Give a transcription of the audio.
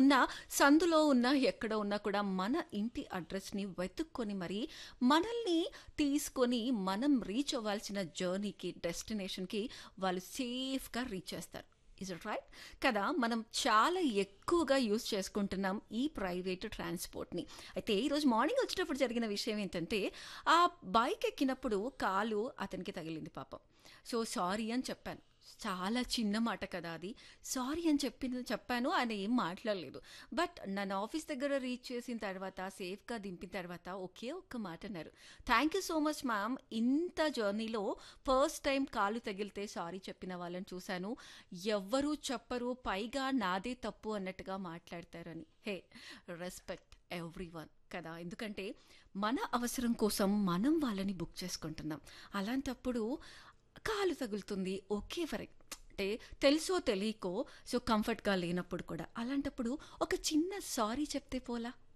ఉన్నా సందులో ఉన్నా ఎక్కడ ఉన్నా కూడా మన ఇంటి అడ్రస్ని వెతుక్కొని మరి మనల్ని తీసుకొని మనం రీచ్ అవ్వాల్సిన జర్నీకి డెస్టినేషన్కి వాళ్ళు సేఫ్గా రీచ్ చేస్తారు ఇస్ ఇట్ రైట్ కదా మనం చాలా ఎక్కువగా యూస్ చేసుకుంటున్నాం ఈ ప్రైవేట్ ట్రాన్స్పోర్ట్ని అయితే ఈరోజు మార్నింగ్ వచ్చేటప్పుడు జరిగిన విషయం ఏంటంటే ఆ బైక్ ఎక్కినప్పుడు కాలు అతనికి తగిలింది పాపం సో సారీ అని చెప్పాను చాలా చిన్న మాట కదా అది సారీ అని చెప్పిన చెప్పాను ఆయన ఏం మాట్లాడలేదు బట్ నన్ను ఆఫీస్ దగ్గర రీచ్ చేసిన తర్వాత సేఫ్గా దింపిన తర్వాత ఒకే ఒక్క మాట అన్నారు thank you so much ma'am ఇంత జర్నీలో ఫస్ట్ టైం కాలు తగిలితే సారీ చెప్పిన వాళ్ళని చూశాను ఎవ్వరూ చెప్పరు పైగా నాదే తప్పు అన్నట్టుగా మాట్లాడతారని హే రెస్పెక్ట్ ఎవ్రీ వన్ కదా ఎందుకంటే మన అవసరం కోసం మనం వాళ్ళని బుక్ చేసుకుంటున్నాం అలాంటప్పుడు కాలు తగులుతుంది ఓకే ఫర్ అంటే తెలుసో తెలియకో సో కంఫర్ట్గా లేనప్పుడు కూడా అలాంటప్పుడు ఒక చిన్న సారీ చెప్తే పోలా